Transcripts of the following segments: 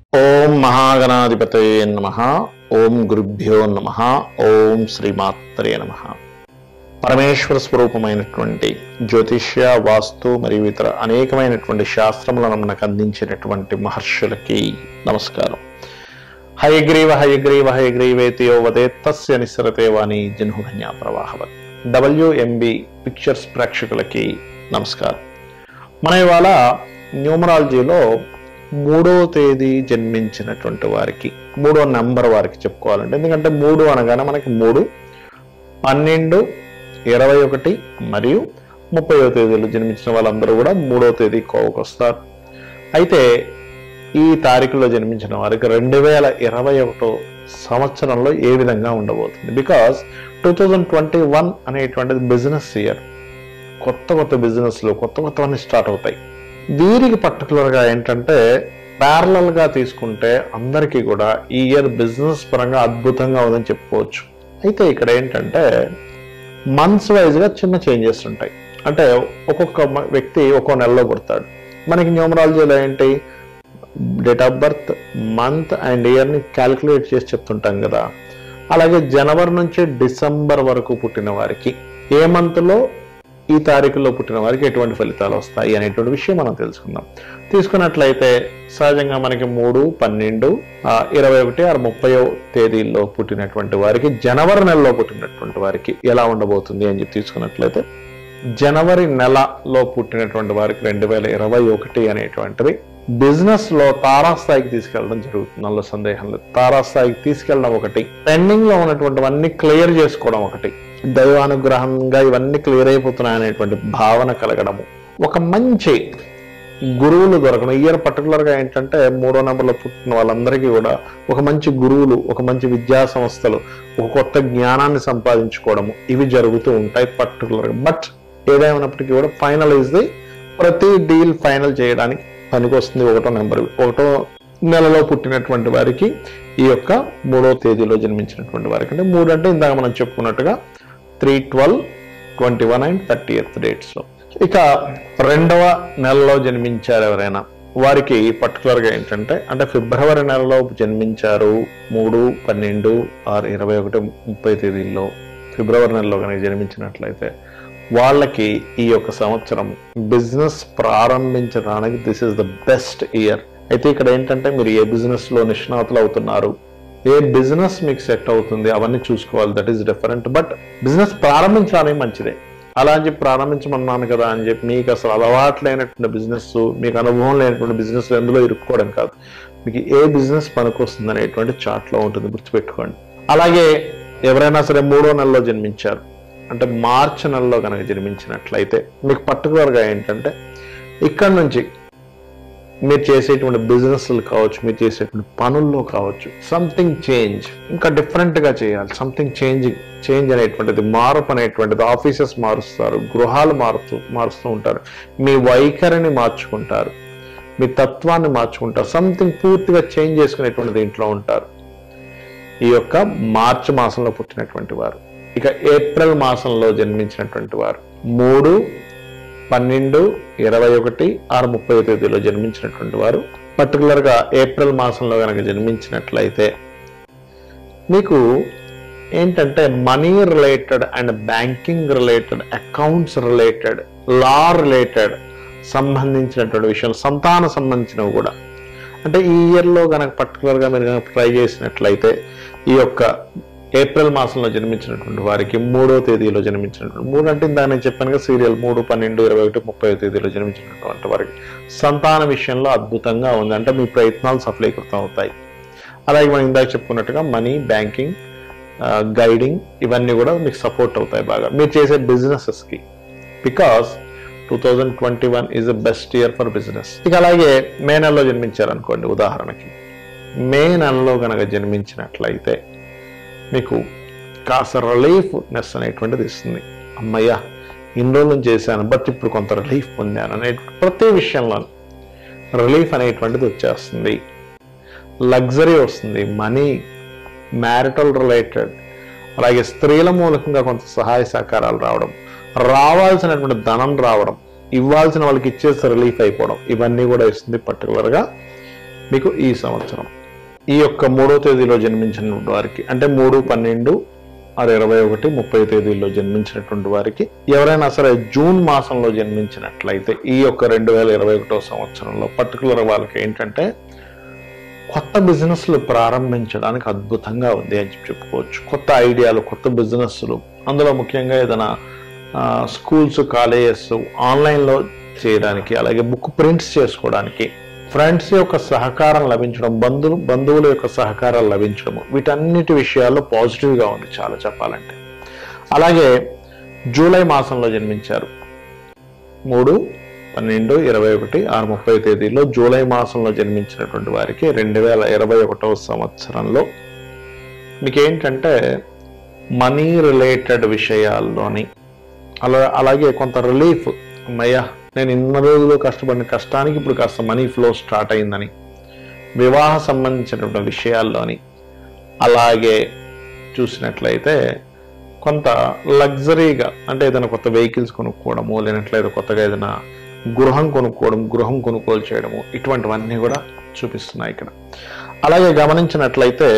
ఓం మహాగణాధిపతయే నమ ఓం గురుభ్యో నమ ఓం శ్రీమాత్రే నమ పరమేశ్వర స్వరూపమైనటువంటి జ్యోతిష్య వాస్తు మరియు ఇతర అనేకమైనటువంటి శాస్త్రములను మనకు అందించినటువంటి మహర్షులకి నమస్కారం హయగ్రీవ హయగ్రీవ హయగ్రీవేతి యో వదే తస్య నిస్సరతే వాణి జన్హుధన్యా ప్రవాహవత్ డబ్ల్యూఎంబి పిక్చర్స్ ప్రేక్షకులకి నమస్కారం మన ఇవాళ న్యూమరాలజీలో మూడో తేదీ జన్మించినటువంటి వారికి మూడో నంబర్ వారికి చెప్పుకోవాలంటే ఎందుకంటే మూడు అనగానే మనకి మూడు పన్నెండు ఇరవై ఒకటి మరియు ముప్పైవ తేదీలో జన్మించిన వాళ్ళందరూ కూడా మూడో తేదీ కోవకు వస్తారు అయితే ఈ తారీఖులో జన్మించిన వారికి రెండు వేల ఇరవై ఒకటో సంవత్సరంలో ఏ విధంగా ఉండబోతుంది because two thousand twenty one అనేటువంటిది బిజినెస్ ఇయర్ కొత్త కొత్త బిజినెస్లు కొత్త కొత్తవన్నీ స్టార్ట్ అవుతాయి వీరికి పర్టికులర్గా ఏంటంటే ప్యారలల్ గా తీసుకుంటే అందరికీ కూడా ఈ ఇయర్ బిజినెస్ పరంగా అద్భుతంగా ఉందని చెప్పుకోవచ్చు అయితే ఇక్కడ ఏంటంటే మంత్స్ వైజ్గా చిన్న చేంజెస్ ఉంటాయి అంటే ఒక్కొక్క మ- వ్యక్తి ఒక్కో నెలలో పుడతాడు మనకి న్యూమరాలజీలో ఏంటి date of birth month and ఇయర్ని క్యాలిక్యులేట్ చేసి చెప్తుంటాం కదా అలాగే జనవరి నుంచి డిసెంబర్ వరకు పుట్టిన వారికి ఏ మంత్లో ఈ తారీఖులో పుట్టిన వారికి ఎటువంటి ఫలితాలు వస్తాయి అనేటువంటి విషయం మనం తెలుసుకుందాం తీసుకున్నట్లయితే సహజంగా మనకి మూడు పన్నెండు ఆ, ఇరవై ఒకటి ఆరు ముప్పై తేదీల్లో పుట్టినటువంటి వారికి జనవరి నెలలో పుట్టినటువంటి వారికి ఎలా ఉండబోతుంది అని చెప్పి తీసుకున్నట్లయితే జనవరి నెలలో పుట్టినటువంటి వారికి రెండు వేల ఇరవై ఒకటి అనేటువంటిది బిజినెస్ లో తారాస్థాయికి తీసుకెళ్ళడం జరుగుతుంది అందులో సందేహం లేదు తారాస్థాయికి తీసుకెళ్ళడం ఒకటి పెండింగ్ లో ఉన్నటువంటివన్నీ క్లియర్ చేసుకోవడం ఒకటి దైవానుగ్రహంగా ఇవన్నీ క్లియర్ అయిపోతున్నాయి అనేటువంటి భావన కలగడము ఒక మంచి గురువులు దొరకడం ఇయర్ పర్టికులర్ గా ఏంటంటే మూడో నెంబర్లో పుట్టిన వాళ్ళందరికీ కూడా ఒక మంచి గురువులు ఒక మంచి విద్యా సంస్థలు ఒక కొత్త జ్ఞానాన్ని సంపాదించుకోవడము ఇవి జరుగుతూ ఉంటాయి పర్టికులర్ గా బట్ ఏదేమైనప్పటికీ కూడా ఫైనలైజ్ ది ప్రతి డీల్ ఫైనల్ చేయడానికి పనికొస్తుంది ఒకటో నెంబర్ ఒకటో నెలలో పుట్టినటువంటి వారికి ఈ యొక్క మూడో తేదీలో జన్మించినటువంటి వారికి అంటే మూడు అంటే ఇందాక మనం చెప్పుకున్నట్టుగా three twelve twenty one and thirty eighth డేట్స్లో ఇక రెండవ నెలలో జన్మించారు ఎవరైనా వారికి పర్టికులర్గా ఏంటంటే అంటే ఫిబ్రవరి నెలలో జన్మించారు మూడు పన్నెండు ఆరు ఇరవై ఒకటి ముప్పై తేదీల్లో ఫిబ్రవరి నెలలో కనుక జన్మించినట్లయితే వాళ్ళకి ఈ యొక్క సంవత్సరం బిజినెస్ ప్రారంభించడానికి this is the best year అయితే ఇక్కడ ఏంటంటే మీరు ఏ బిజినెస్ లో నిష్ణాతులు అవుతున్నారు ఏ బిజినెస్ మీకు సెట్ అవుతుంది అవన్నీ చూసుకోవాలి that is different but business ప్రారంభించడానికి మంచిదే అలా అని చెప్పి ప్రారంభించమన్నాను కదా అని చెప్పి మీకు అసలు అలవాటు లేనటువంటి బిజినెస్ మీకు అనుభవం లేనటువంటి బిజినెస్ ఎందులో ఇరుక్కోవడం కాదు మీకు ఏ బిజినెస్ పనికొస్తుంది అనేటువంటి చార్ట్ లో ఉంటుంది గుర్తుపెట్టుకోండి అలాగే ఎవరైనా సరే మూడో నెలలో జన్మించారు అంటే మార్చి నెలలో కనుక జన్మించినట్లయితే మీకు పర్టికులర్గా ఏంటంటే ఇక్కడ నుంచి మీరు చేసేటువంటి బిజినెస్లు కావచ్చు మీరు చేసేటువంటి పనుల్లో కావచ్చు సంథింగ్ చేంజ్ ఇంకా different గా చేయాలి సంథింగ్ చేంజ్ చేంజ్ అనేటువంటిది మార్పు అనేటువంటిది ఆఫీసెస్ మారుస్తారు గృహాలు మారుతూ మారుస్తూ ఉంటారు మీ వైఖరిని మార్చుకుంటారు మీ తత్వాన్ని మార్చుకుంటారు సంథింగ్ పూర్తిగా చేంజ్ చేసుకునేటువంటి దీంట్లో ఉంటారు ఈ యొక్క మార్చి మాసంలో పుట్టినటువంటి వారు ఇక ఏప్రిల్ మాసంలో జన్మించినటువంటి వారు మూడు పన్నెండు ఇరవై ఒకటి ఆరు ముప్పై తేదీలో జన్మించినటువంటి వారు పర్టికులర్గా ఏప్రిల్ మాసంలో కనుక జన్మించినట్లయితే మీకు ఏంటంటే money related and banking related accounts related law related సంబంధించినటువంటి విషయాలు సంతాన సంబంధించినవి కూడా అంటే ఈ ఇయర్లో కనుక పర్టికులర్గా మీరు కనుక ట్రై చేసినట్లయితే ఈ యొక్క ఏప్రిల్ మాసంలో జన్మించినటువంటి వారికి మూడో తేదీలో జన్మించినటువంటి మూడు అంటే ఇందాక నేను చెప్పాను కదా సీరియల్ మూడు పన్నెండు ఇరవై ఒకటి ముప్పై తేదీలో జన్మించినటువంటి వారికి సంతాన విషయంలో అద్భుతంగా ఉంది అంటే మీ ప్రయత్నాలు సఫలీకృతం అవుతాయి అలాగే మనం ఇందాక చెప్పుకున్నట్టుగా మనీ బ్యాంకింగ్ గైడింగ్ ఇవన్నీ కూడా మీకు సపోర్ట్ అవుతాయి బాగా మీరు చేసే బిజినెసెస్కి because two thousand twenty one is the best year for business ఇక అలాగే మే నెలలో జన్మించారనుకోండి ఉదాహరణకి మే నెలలో కనుక జన్మించినట్లయితే మీకు కాస్త రిలీఫ్నెస్ అనేటువంటిది ఇస్తుంది అమ్మయ్యా ఇన్ని రోజులు చేశాను బట్ ఇప్పుడు కొంత రిలీఫ్ పొందాను అనే ప్రతి విషయంలో రిలీఫ్ అనేటువంటిది వచ్చేస్తుంది లగ్జరీ వస్తుంది మనీ మ్యారిటల్ రిలేటెడ్ అలాగే స్త్రీల మూలకంగా కొంత సహాయ సహకారాలు రావడం రావాల్సినటువంటి ధనం రావడం ఇవ్వాల్సిన వాళ్ళకి ఇచ్చేసి రిలీఫ్ అయిపోవడం ఇవన్నీ కూడా ఇస్తుంది పర్టికులర్గా మీకు ఈ సంవత్సరం ఈ యొక్క మూడో తేదీలో జన్మించిన వారికి అంటే మూడు పన్నెండు ఆరు ఇరవై ఒకటి ముప్పై తేదీల్లో జన్మించినటువంటి వారికి ఎవరైనా సరే జూన్ మాసంలో జన్మించినట్లయితే ఈ యొక్క రెండు వేల ఇరవై ఒకటో సంవత్సరంలో పర్టికులర్ వాళ్ళకి ఏంటంటే కొత్త బిజినెస్లు ప్రారంభించడానికి అద్భుతంగా ఉంది అని చెప్పి చెప్పుకోవచ్చు కొత్త ఐడియాలు కొత్త బిజినెస్లు అందులో ముఖ్యంగా ఏదైనా ఆ, స్కూల్స్ కాలేజెస్ ఆన్లైన్లో చేయడానికి అలాగే బుక్ ప్రింట్స్ చేసుకోవడానికి ఫ్రెండ్స్ యొక్క సహకారం లభించడం బంధువులు బంధువుల యొక్క సహకారం లభించడం వీటన్నిటి విషయాల్లో పాజిటివ్గా ఉంది చాలా చెప్పాలంటే అలాగే జూలై మాసంలో జన్మించారు మూడు పన్నెండు ఇరవై ఒకటి ఆరు ముప్పై తేదీలో జూలై మాసంలో జన్మించినటువంటి వారికి రెండు వేల ఇరవై ఒకటవ సంవత్సరంలో మీకు ఏంటంటే మనీ రిలేటెడ్ విషయాల్లోని అలా అలాగే కొంత రిలీఫ్ అమ్మయ్యా నేను ఇన్ని రోజులు కష్టపడిన కష్టానికి ఇప్పుడు కాస్త మనీ ఫ్లో స్టార్ట్ అయిందని వివాహ సంబంధించినటువంటి విషయాల్లోని అలాగే చూసినట్లయితే కొంత లగ్జరీగా అంటే ఏదైనా కొత్త వెహికల్స్ కొనుక్కోవడము లేనట్లయితే కొత్తగా ఏదైనా గృహం కొనుక్కోవడం గృహం కొనుగోలు చేయడము ఇటువంటివన్నీ కూడా చూపిస్తున్నాయి ఇక్కడ అలాగే గమనించినట్లయితే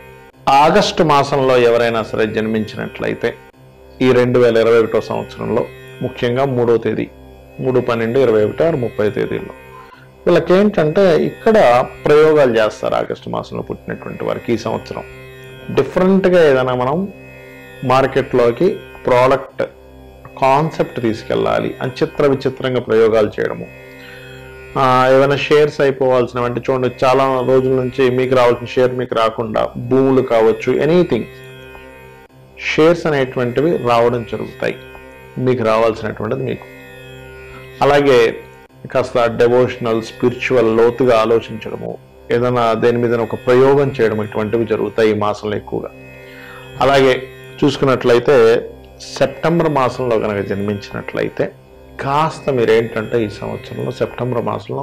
ఆగస్టు మాసంలో ఎవరైనా సరే జన్మించినట్లయితే ఈ రెండు వేల ఇరవై ఒకటో సంవత్సరంలో ముఖ్యంగా మూడో తేదీ మూడు పన్నెండు ఇరవై ఒకటి ఆరు ముప్పై తేదీల్లో వీళ్ళకి ఏంటంటే ఇక్కడ ప్రయోగాలు చేస్తారు ఆగస్టు మాసంలో పుట్టినటువంటి వారికి ఈ సంవత్సరం డిఫరెంట్గా ఏదైనా మనం మార్కెట్లోకి ప్రోడక్ట్ కాన్సెప్ట్ తీసుకెళ్ళాలి అని చిత్ర విచిత్రంగా ప్రయోగాలు చేయడము ఆ, ఏమైనా షేర్స్ అయిపోవాల్సిన అంటే చూడండి చాలా రోజుల నుంచి మీకు రావాల్సిన షేర్ మీకు రాకుండా భూములు కావచ్చు ఎనీథింగ్ షేర్స్ అనేటువంటివి రావడం జరుగుతాయి మీకు రావాల్సినటువంటిది మీకు అలాగే కాస్త డెవోషనల్ స్పిరిచువల్ లోతుగా ఆలోచించడము ఏదైనా దేని మీద ఒక ప్రయోగం చేయడం ఇటువంటివి జరుగుతాయి ఈ మాసంలో ఎక్కువగా అలాగే చూసుకున్నట్లయితే సెప్టెంబర్ మాసంలో కనుక జన్మించినట్లయితే కాస్త మీరు ఏంటంటే ఈ సంవత్సరంలో సెప్టెంబర్ మాసంలో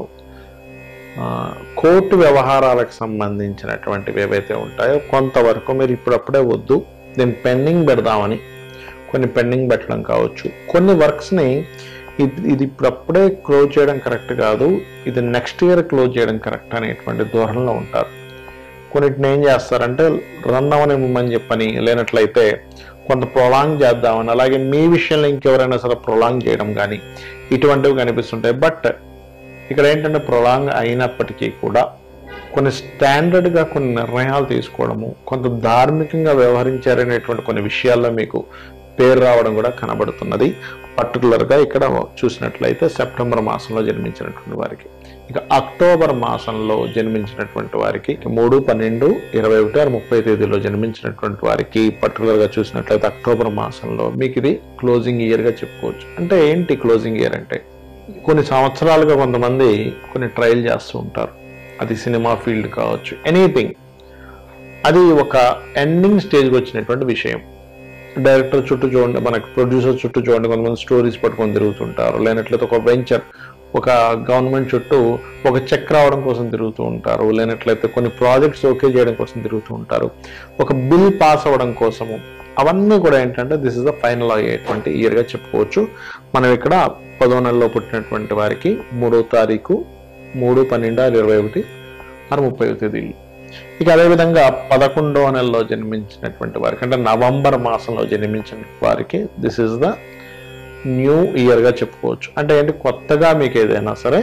ఆ, కోర్టు వ్యవహారాలకు సంబంధించినటువంటివి ఏవైతే ఉంటాయో కొంతవరకు మీరు ఇప్పుడప్పుడే వద్దు దీన్ని పెండింగ్ పెడదామని కొన్ని పెండింగ్ పెట్టడం కావచ్చు కొన్ని వర్క్స్ని ఇది ఇది ఇప్పుడప్పుడే క్లోజ్ చేయడం కరెక్ట్ కాదు ఇది నెక్స్ట్ ఇయర్ క్లోజ్ చేయడం కరెక్ట్ అనేటువంటి ధోరణిలో ఉంటారు కొన్నిటిని ఏం చేస్తారంటే రన్ అవనివ్వమని చెప్పని లేనట్లయితే కొంత ప్రొలాంగ్ చేద్దామని అలాగే మీ విషయంలో ఇంకెవరైనా సరే ప్రొలాంగ్ చేయడం కానీ ఇటువంటివి కనిపిస్తుంటాయి బట్ ఇక్కడ ఏంటంటే ప్రొలాంగ్ అయినప్పటికీ కూడా కొన్ని స్టాండర్డ్గా కొన్ని నిర్ణయాలు తీసుకోవడము కొంత ధార్మికంగా వ్యవహరించారనేటువంటి కొన్ని విషయాల్లో మీకు పేరు రావడం కూడా కనబడుతున్నది పర్టికులర్గా ఇక్కడ చూసినట్లయితే సెప్టెంబర్ మాసంలో జన్మించినటువంటి వారికి ఇక అక్టోబర్ మాసంలో జన్మించినటువంటి వారికి మూడు పన్నెండు ఇరవై ఒకటి ఆరు ముప్పై తేదీలో జన్మించినటువంటి వారికి పర్టికులర్గా చూసినట్లయితే అక్టోబర్ మాసంలో మీకు ఇది క్లోజింగ్ ఇయర్గా చెప్పుకోవచ్చు అంటే ఏంటి క్లోజింగ్ ఇయర్ అంటే కొన్ని సంవత్సరాలుగా కొంతమంది కొన్ని ట్రయల్ చేస్తూ ఉంటారు అది సినిమా ఫీల్డ్ కావచ్చు ఎనీథింగ్ అది ఒక ఎండింగ్ స్టేజ్కి వచ్చినటువంటి విషయం డైరెక్టర్ చుట్టూ చూడండి మనకు ప్రొడ్యూసర్ చుట్టూ చూడండి కొంతమంది స్టోరీస్ పట్టుకొని తిరుగుతుంటారు లేనట్లయితే ఒక వెంచర్ ఒక గవర్నమెంట్ చుట్టూ ఒక చెక్ రావడం కోసం తిరుగుతూ ఉంటారు లేనట్లయితే కొన్ని ప్రాజెక్ట్స్ ఓకే చేయడం కోసం తిరుగుతూ ఉంటారు ఒక బిల్ పాస్ అవ్వడం కోసము అవన్నీ కూడా ఏంటంటే దిస్ ఇస్ ద ఫైనల్ అయ్యేటువంటి ఇయర్గా చెప్పుకోవచ్చు మనం ఇక్కడ పదో నెలలో పుట్టినటువంటి వారికి మూడో తారీఖు మూడు పన్నెండు ఆరు ఇరవై ఒకటి ఆరు ముప్పై తేదీలు ఇక అదేవిధంగా పదకొండవ నెలలో జన్మించినటువంటి వారికి అంటే నవంబర్ మాసంలో జన్మించిన వారికి దిస్ ఇస్ ద న్యూ ఇయర్గా చెప్పుకోవచ్చు అంటే ఏంటి కొత్తగా మీకు ఏదైనా సరే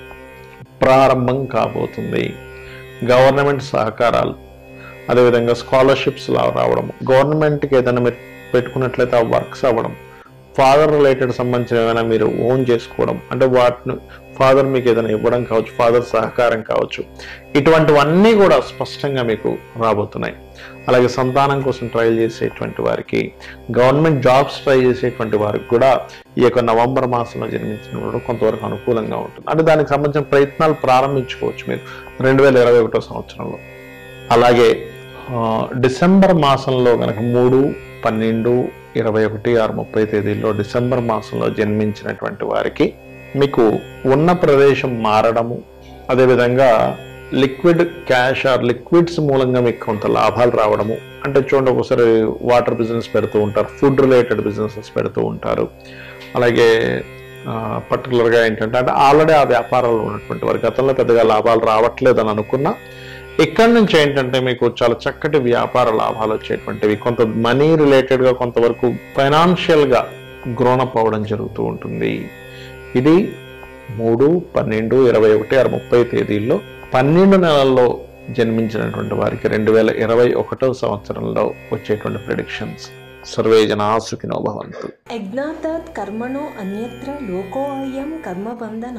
ప్రారంభం కాబోతుంది గవర్నమెంట్ సహకారాలు అదేవిధంగా స్కాలర్షిప్స్ రావడం గవర్నమెంట్కి ఏదైనా మీరు పెట్టుకున్నట్లయితే ఆ వర్క్స్ అవ్వడం ఫాదర్ రిలేటెడ్ సంబంధించిన ఏమైనా మీరు ఓన్ చేసుకోవడం అంటే వాటిని ఫాదర్ మీకు ఏదైనా ఇవ్వడం కావచ్చు ఫాదర్ సహకారం కావచ్చు ఇటువంటివన్నీ కూడా స్పష్టంగా మీకు రాబోతున్నాయి అలాగే సంతానం కోసం ట్రయల్ చేసేటువంటి వారికి గవర్నమెంట్ జాబ్స్ ట్రై చేసేటువంటి వారికి కూడా ఈ యొక్క నవంబర్ మాసంలో జన్మించిన వాడు కొంతవరకు అనుకూలంగా ఉంటుంది అంటే దానికి సంబంధించిన ప్రయత్నాలు ప్రారంభించుకోవచ్చు మీరు రెండు వేల ఇరవై ఒకటో సంవత్సరంలో అలాగే ఆ, డిసెంబర్ మాసంలో కనుక మూడు పన్నెండు ఇరవై ఒకటి ఆరు ముప్పై తేదీల్లో డిసెంబర్ మాసంలో జన్మించినటువంటి వారికి మీకు ఉన్న ప్రదేశం మారడము అదేవిధంగా లిక్విడ్ క్యాష్ ఆర్ లిక్విడ్స్ మూలంగా మీకు కొంత లాభాలు రావడము అంటే చూడండి ఒకసారి వాటర్ బిజినెస్ పెడుతూ ఉంటారు ఫుడ్ రిలేటెడ్ బిజినెసెస్ పెడుతూ ఉంటారు అలాగే పర్టికులర్గా ఏంటంటే అంటే ఆల్రెడీ ఆ వ్యాపారాలు ఉన్నటువంటి వారి గతంలో పెద్దగా లాభాలు రావట్లేదని అనుకున్నా ఇక్కడి నుంచి ఏంటంటే మీకు చాలా చక్కటి వ్యాపార లాభాలు వచ్చేటువంటివి కొంత మనీ రిలేటెడ్గా కొంతవరకు ఫైనాన్షియల్గా గ్రోనప్ అవ్వడం జరుగుతూ ఉంటుంది ఇది మూడు పన్నెండు ఇరవై ఒకటి ఆరు ముప్పై తేదీల్లో పన్నెండు నెలల్లో జన్మించినటువంటి వారికి రెండు వేల ఇరవై ఒకటో సంవత్సరంలో వచ్చేటువంటి ప్రిడిక్షన్స్ సర్వే జనా సుఖినో భవంతు యజ్ఞాతాత్ కర్మణో అన్యత్ర లోకో అయం కర్మబంధన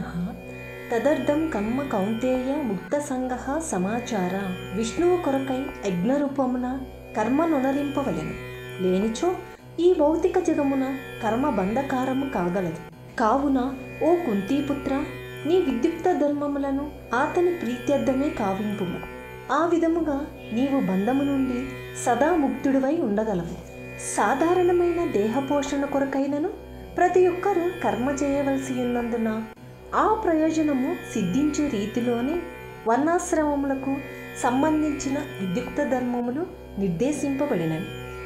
తదర్థం కర్మ కౌంతేయ ముక్త సంగ సమాచార విష్ణువు కొరకై యజ్ఞ రూపమున కర్మ నొనరింపవలెను లేనిచో ఈ భౌతిక జగమున కర్మ బంధకారము కాగలదు కావున ఓ కుంతీపుత్ర నీ విద్యుక్త ధర్మములను అతని ప్రీత్యర్థమే కావింపుము ఆ విధముగా నీవు బంధము నుండి సదా ముక్తుడివై ఉండగలవు సాధారణమైన దేహ పోషణ కొరకైనను ప్రతి ఒక్కరూ కర్మ చేయవలసి ఉన్నందున ఆ ప్రయోజనము సిద్ధించు రీతిలోనే వర్ణాశ్రమములకు సంబంధించిన విద్యుక్త ధర్మములు నిర్దేశింపబడినవి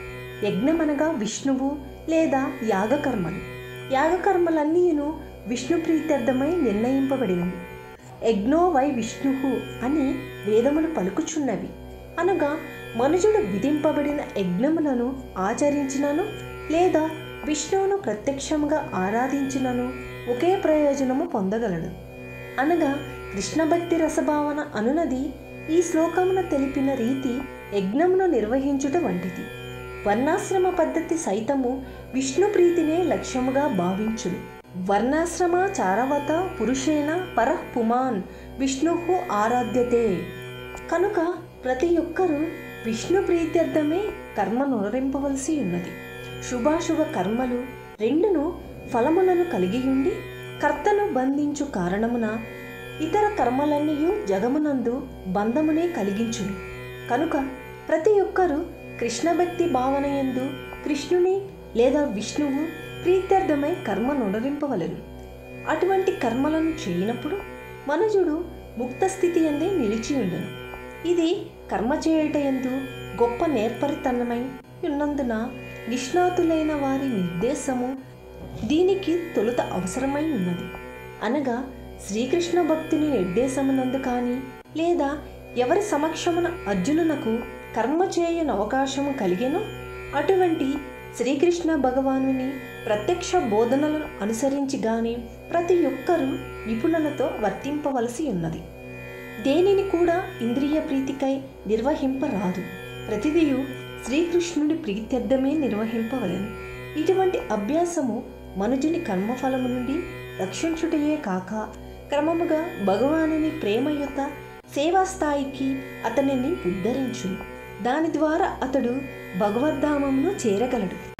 యజ్ఞమనగా విష్ణువు లేదా యాగకర్మలు యాగకర్మలన్నీను విష్ణు ప్రీత్యర్థమై నిర్ణయింపబడినవి యజ్ఞో వై విష్ణు అని వేదములు పలుకుచున్నవి అనగా మనుజుడు విధింపబడిన యజ్ఞములను ఆచరించినను లేదా విష్ణువును ప్రత్యక్షంగా ఆరాధించినను ఒకే ప్రయోజనము పొందగలడు అనగా కృష్ణ భక్తి రసభావన అనునది ఈ శ్లోకమున తెలిపిన రీతి యజ్ఞమును నిర్వహించుట వంటిది వర్ణాశ్రమ పద్ధతి సైతము విష్ణు ప్రీతినే లక్ష్యముగా భావించును వర్ణాశ్రమ చారవత పురుషేణ పరః పుమాన్ విష్ణు ఆరాధ్యతే కనుక ప్రతి ఒక్కరూ విష్ణు ప్రీత్యర్థమే కర్మ నొనరింపవలసి ఉన్నది శుభాశుభ కర్మలు రెండును ఫలములను కలిగి ఉండి కర్తను బంధించు కారణమున ఇతర కర్మలన్నీ జగమునందు బంధమునే కలిగించును కనుక ప్రతి ఒక్కరూ కృష్ణ భక్తి భావన యందు కృష్ణుని లేదా విష్ణువు ప్రీత్యర్థమై కర్మ నొడరింపవలెను అటువంటి కర్మలను చేయనప్పుడు మనుజుడు ముక్త స్థితి అందే నిలిచి ఉండను ఇది కర్మ చేయుట ఎందు గొప్ప నేర్పరితనమై ఉన్నందున నిష్ణాతులైన వారి నిర్దేశము దీనికి తొలుత అవసరమై ఉన్నది అనగా శ్రీకృష్ణ భక్తుని నిర్దేశమునందు కానీ లేదా ఎవరి సమక్షమున అర్జునునకు కర్మ చేయని అవకాశము కలిగెను అటువంటి శ్రీకృష్ణ భగవానుని ప్రత్యక్ష బోధనలను అనుసరించి గాని ప్రతి ఒక్కరూ నిపుణులతో వర్తింపవలసి ఉన్నది దేనిని కూడా ఇంద్రియ ప్రీతికై నిర్వహింపరాదు ప్రతిదియు శ్రీకృష్ణుడి ప్రీత్యర్థమే నిర్వహింపవలెను ఇటువంటి అభ్యాసము మనుజుని కర్మఫలము నుండి రక్షించుటయే కాక క్రమముగా భగవానుని ప్రేమ యొక్క సేవా స్థాయికి అతనిని ఉద్ధరించును దాని ద్వారా అతడు భగవద్ధామమును చేరగలడు